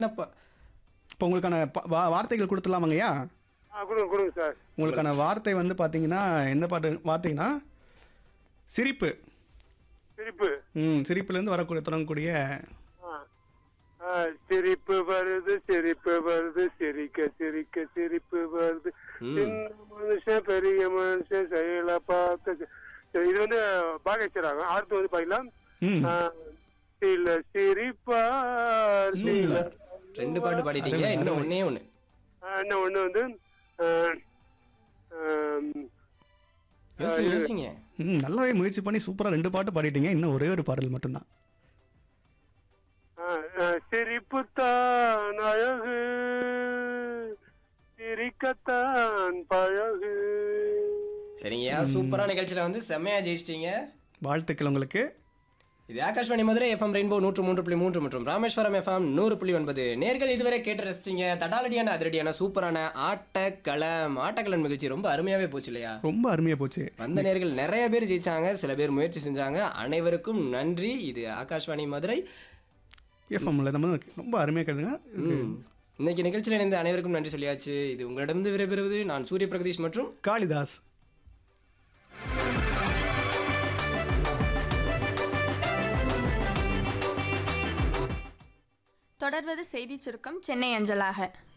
என்னப்பா இப்போ உங்களுக்கான ப- வா- வார்த்தைகள் கொடுத்துடலாமாங்கய்யா ஆ கொடுங்க கொடுங்க சார் உங்களுக்கான வார்த்தை வந்து பார்த்தீங்கன்னா என்ன பாட்டு வார்த்தைங்கன்னா சிரிப்பு சிரிப்பு ம் சிரிப்புலேருந்து வரக்கூடிய தொடங்கக்கூடிய ஆ. ஆ, சிரிப்பு வருது சிரிப்பு வருது சிரிக்க சிரிக்க சிரிப்பு வருது சின்ன மனுஷன் பெரிய மனுஷன் செயல பார்க்க சி- சரி, இது வந்து பாகேஸ்வராகும் அடுத்து வந்து பாக்கலாம் ம் ஆ, சில சிரிப்பார் சில ரெண்டு பாட்டு பாடிட்டீங்க இன்னும் ஒண்ணே ஒண்ணு ஆ, இன்னும் ஒண்ணு வந்து ஆ, ஆம், யோசிங்க யோசிங்க ம் நல்லாவே முயற்சி பண்ணி சூப்பராக ரெண்டு பாட்டு பாடிட்டீங்க இன்னும் ஒரே ஒரு பாடல் மட்டும்தான் ஆ, ஆ, சிரிப்புத்தான் அழகு சிரிக்கத்தான் பழகு சரிங்கய்யா சூப்பரா நிகழ்ச்சியில வந்து செம்மையா ஜெயிச்சிட்டீங்க வாழ்த்துக்கள் உங்களுக்கு இது ஆகாஷ்வாணி மதுரை எஃப்எம் ரெயின்போ நூற்று மூன்று புள்ளி மூன்று மற்றும் ராமேஸ்வரம் எஃப்எம் நூறு புள்ளி ஒன்பது நேர்கள் இதுவரை கேட்டு ரசிச்சிங்க தடாலடியான அதிரடியான சூப்பரான ஆட்டக்களம் ஆட்டக்களம் நிகழ்ச்சி ரொம்ப அருமையாவே போச்சு இல்லையா ரொம்ப அருமையாக போச்சு வந்த நேர்கள் நிறைய பேர் ஜெயிச்சாங்க சில பேர் முயற்சி செஞ்சாங்க அனைவருக்கும் நன்றி இது ஆகாஷ்வாணி மதுரை எஃப்எம்ல நம்ம ரொம்ப அருமையாக கேளுங்க ம். இன்னைக்கு நிகழ்ச்சியில் இணைந்த அனைவருக்கும் நன்றி சொல்லியாச்சு இது உங்களிடமிருந்து விடைபெறுவது நான் சூரிய பிரகதீஷ் மற்றும் காளிதாஸ் தொடர்வது செய்திச் சுருக்கம் சென்னை அஞ்சலாக